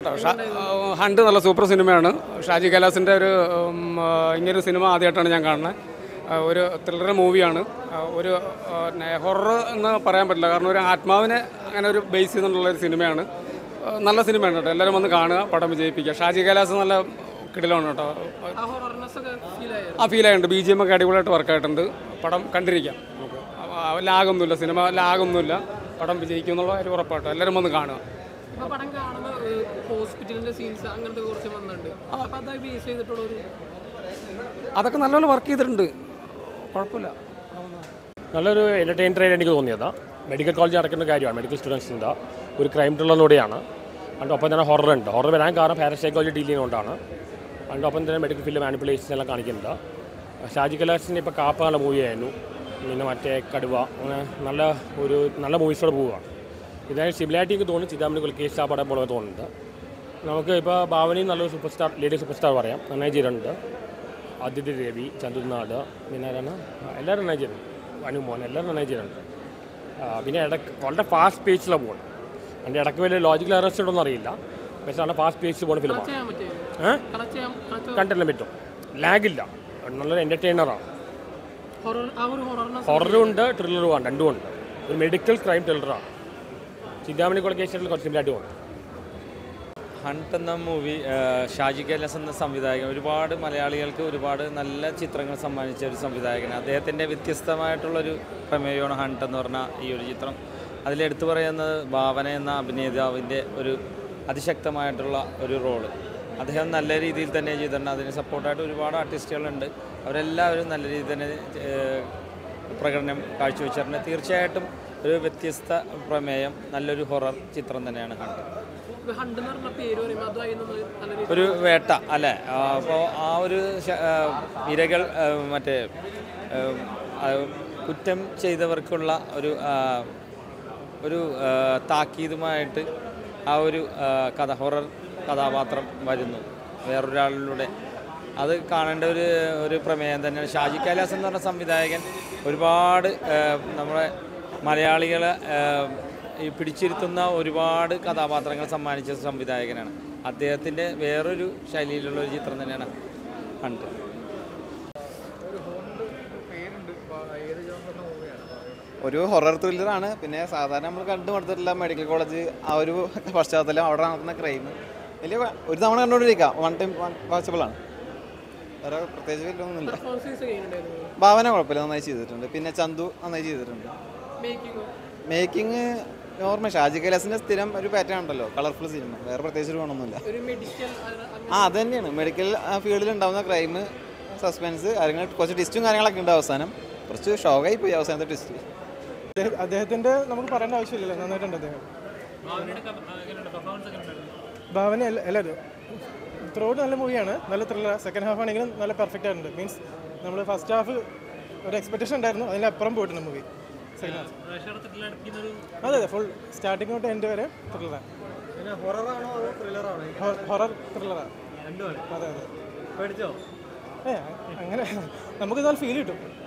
hunt നല്ല super സിനിമയാണ് ഷാജി കൈലാസിൻ്റെ ഒരു ഉം, ആ, ഇങ്ങനൊരു സിനിമ ആദ്യമായിട്ടാണ് ഞാൻ കാണുന്നത് ആ, ഒരു ത്രില്ലർ മൂവിയാണ് ആ, ഒരു ഹൊറർ എന്ന് പറയാൻ പറ്റില്ല കാരണം ഒരു ആത്മാവിനെ അങ്ങനെ ഒരു ബേസ് ചെയ്തുള്ള ഒരു സിനിമയാണ് ആ, നല്ല സിനിമയാണ് കേട്ടോ എല്ലാവരും വന്ന് കാണുക പടം വിജയിപ്പിക്കുക ഷാജി കൈലാസ് നല്ല കിടിലാണ് കേട്ടോ ആ ഹൊറർനെസ് ഒക്കെ ഫീൽ ആയോ ആ ഫീൽ ആയിട്ടുണ്ട് ബി ജി എം ഒക്കെ അടിപൊളിയായിട്ട് വർക്കായിട്ടുണ്ട് പടം കണ്ടിരിക്കാം നമുക്ക് ആ, ലാഗൊന്നുമില്ല സിനിമ ലാഗൊന്നുമില്ല പടം വിജയിക്കും എന്നുള്ള ഒരു ഉറപ്പാട്ടോ എല്ലാവരും വന്ന് കാണുക ഇപ്പൊ പടം കാണുന്ന ഹോസ്പിറ്റലിന്റെ സീൻസ് അങ്ങനത്തെ കുറച്ച് വന്നിട്ടുണ്ട് അപ്പൊ അതായി ബേസ് ചെയ്തിട്ടുള്ള ഒരു അതൊക്കെ നല്ലപോലെ വർക്ക് ചെയ്തിട്ടുണ്ട് കുഴപ്പമില്ല നല്ലൊരു എൻ്റർടൈനർ ആയിട്ട് എനിക്ക് തോന്നിയത് മെഡിക്കൽ കോളേജ് നടക്കുന്ന കാര്യമാണ് മെഡിക്കൽ സ്റ്റുഡൻസിൻ്റെ ഒരു ക്രൈം ത്രില്ലറിലൂടെയാണ് അതിൻ്റെ ഒപ്പം തന്നെ ഹൊറർ ഉണ്ട് ഹൊറർ വരാൻ കാരണം പാരസൈക്കോളജി ഡീൽ ചെയ്യുന്നതുകൊണ്ടാണ് അതിൻ്റെ ഒപ്പം തന്നെ മെഡിക്കൽ ഫീൽഡ് മാനിപ്പുലേഷൻസ് എല്ലാം കാണിക്കുന്നുണ്ട് ഷാജി കലാസിൻ്റെ ഇപ്പോൾ കാപ്പ നല്ല മൂവിയായിരുന്നു പിന്നെ മറ്റേ കടുവ അങ്ങനെ നല്ല ഒരു നല്ല മൂവീസോടെ പോവുകയാണ് ഇതായത് സിമിലാരിറ്റി എനിക്ക് തോന്നി ചിന്താമണി കൊൽക്കേസ് ആ പടം പോലെ തോന്നുന്നുണ്ട് നമുക്ക് ഇപ്പോൾ ഭാവനി നല്ലൊരു super star lady super star പറയാം നന്നായി ചെയ്തിട്ടുണ്ട് ആദിത്യ ദേവി ചന്ദ്രനാട് പിന്നെ ആരാണ് ആ, എല്ലാവരും നന്നായി ചെയ്തിട്ടുണ്ട് അനുമോൻ എല്ലാവരും നന്നായി ചെയ്തിട്ടുണ്ട് ആ, പിന്നെ ഇടയ്ക്ക് വളരെ ഫാസ്റ്റ് പേജിലാണ് പോകുന്നത് അതിൻ്റെ ഇടയ്ക്ക് വലിയ ലോജിക്കൽ അറസ്റ്റ് ഉണ്ടോന്ന് അറിയില്ല പക്ഷേ നല്ല ഫാസ്റ്റ് പേജിൽ പോകുന്ന ഫിലിമാണ് ചെയ്യാൻ പറ്റിയോ ഏഹ് കളക്ട് ചെയ്യാൻ കണ്ടെല്ലാം പറ്റും ലാഗില്ല നല്ലൊരു എൻ്റർടൈനറാണ് ഹൊറർ ആ ഒരു ഹൊറർനെസ് ഹൊററും ഉണ്ട് ത്രില്ലറും ആണ് രണ്ടും ഉണ്ട് ഒരു മെഡിക്കൽ ക്രൈം ത്രില്ലറാണ് ചിന്താമണി കൊലക്കേഷനിൽ കുറച്ച് സിമിലായിട്ട് പോകും ഹണ്ട് എന്ന മൂവി ഷാജി കൈലാസ് എന്ന സംവിധായകൻ ഒരുപാട് മലയാളികൾക്ക് ഒരുപാട് നല്ല ചിത്രങ്ങൾ സമ്മാനിച്ച ഒരു സംവിധായകൻ അദ്ദേഹത്തിൻ്റെ വ്യത്യസ്തമായിട്ടുള്ളൊരു പ്രമേയമാണ് ഹണ്ട് എന്ന് പറഞ്ഞ ഈ ഒരു ചിത്രം അതിലെടുത്തു പറയുന്നത് ഭാവന എന്ന അഭിനേതാവിൻ്റെ ഒരു അതിശക്തമായിട്ടുള്ള ഒരു റോള് അദ്ദേഹം നല്ല രീതിയിൽ തന്നെ ചെയ്തിട്ടുണ്ട് അതിന് സപ്പോർട്ടായിട്ട് ഒരുപാട് ആർട്ടിസ്റ്റുകളുണ്ട് അവരെല്ലാവരും നല്ല രീതിയിൽ തന്നെ ഏഹ്, പ്രകടനം കാഴ്ചവെച്ചിട്ടുണ്ട് തീർച്ചയായിട്ടും ഒരു വ്യത്യസ്ത പ്രമേയം നല്ലൊരു ഹൊറർ ചിത്രം തന്നെയാണ് ഹണ്ട് ഹണ്ട് എന്ന് പറഞ്ഞ പേര് പറയുമ്പോൾ അതുമായി നമ്മൾ നല്ല രീതിയിൽ ഒരു വേട്ട അല്ലേ അപ്പോൾ ആ ഒരു ശ- ആ, ഇരകൾ ആ, മറ്റേ ആ, ആ, കുറ്റം ചെയ്തവർക്കുള്ള ഒരു ആ, ഒരു ആ, താക്കീതുമായിട്ട് ആ ഒരു ആ, കഥ ഹൊറർ കഥാപാത്രം വരുന്നു വേറൊരാളിലൂടെ അത് കാണേണ്ട ഒരു ഒരു പ്രമേയം തന്നെയാണ് ഷാജി കൈലാസ് എന്ന് പറഞ്ഞ സംവിധായകൻ ഒരുപാട് ആ, നമ്മുടെ മലയാളികളെ ആ, ഈ പിടിച്ചിരുത്തുന്ന ഒരുപാട് കഥാപാത്രങ്ങൾ സമ്മാനിച്ച സംവിധായകനാണ് അദ്ദേഹത്തിൻ്റെ വേറൊരു ശൈലിയിലുള്ള ഒരു ചിത്രം തന്നെയാണ് ഹണ്ട് ഒരു ഹൊറർ ത്രില്ലറാണ് പിന്നെ സാധാരണ നമ്മൾ കണ്ടു മടുത്തിട്ടുള്ള മെഡിക്കൽ കോളേജ് ആ ഒരു പശ്ചാത്തലം അവിടെ നടക്കുന്ന ക്രൈം വലിയ വ- ഒരു തവണ കണ്ടുകൊണ്ടിരിക്കാം വൺ ടൈം വാച്ചബിൾ ആണ് വേറെ പ്രത്യേകിച്ച് വലിയൊന്നുമില്ല പെർഫോമൻസസ് ചെയ്യുന്നുണ്ടായിരുന്നു ഭാവന കുഴപ്പമില്ല നന്നായി ചെയ്തിട്ടുണ്ട് പിന്നെ ചന്തു നന്നായി ചെയ്തിട്ടുണ്ട് മേക്കിംഗ് മേക്കിംഗ് നോർമൽ ഷാജി കൈലാസിൻ്റെ സ്ഥിരം ഒരു പാറ്റേൺ ഉണ്ടല്ലോ കളർഫുൾ സിനിമ വേറെ പ്രത്യേകിച്ച് ഒരു ഗുണമൊന്നുമില്ല ഒരു മെഡിക്കൽ ആ അത് തന്നെയാണ് മെഡിക്കൽ ഫീൽഡിൽ ഉണ്ടാകുന്ന ക്രൈം സസ്പെൻസ് കാര്യങ്ങൾ കുറച്ച് ടിസ്റ്റും കാര്യങ്ങളൊക്കെ ഉണ്ട് അവസാനം കുറച്ച് ഷോക്കായി പോയി അവസാനത്തെ ടിസ്റ്റ് അദ്ദേഹ- അദ്ദേഹത്തിന്റെ നമുക്ക് പറയേണ്ട ആവശ്യമില്ലല്ലോ നന്നായിട്ടുണ്ട് അദ്ദേഹം ഭാവന എല്ല- എല്ലാവരും ത്രോഡ് നല്ല മൂവിയാണ് നല്ല ത്രില്ലർ സെക്കൻഡ് ഹാഫ് ആണെങ്കിലും നല്ല പെർഫെക്റ്റ് ആയിട്ടുണ്ട് മീൻസ് നമ്മൾ ഫസ്റ്റ് ഹാഫ് ഒരു എക്സ്പെക്ടേഷൻ ഉണ്ടായിരുന്നു അതിനപ്പുറം പോയിട്ടുണ്ട് മൂവി സെക്കൻഡ് ഹാഫ് അതെ അതെ ഫുൾ സ്റ്റാർട്ടിങ് തൊട്ട് എൻഡ് വരെ ത്രില്ലറാണ് ഹൊറർ ത്രില്ലറാണ് അതെ അതെ ഏ അങ്ങനെ നമുക്ക് ഇതാൽ ഫീൽ കിട്ടും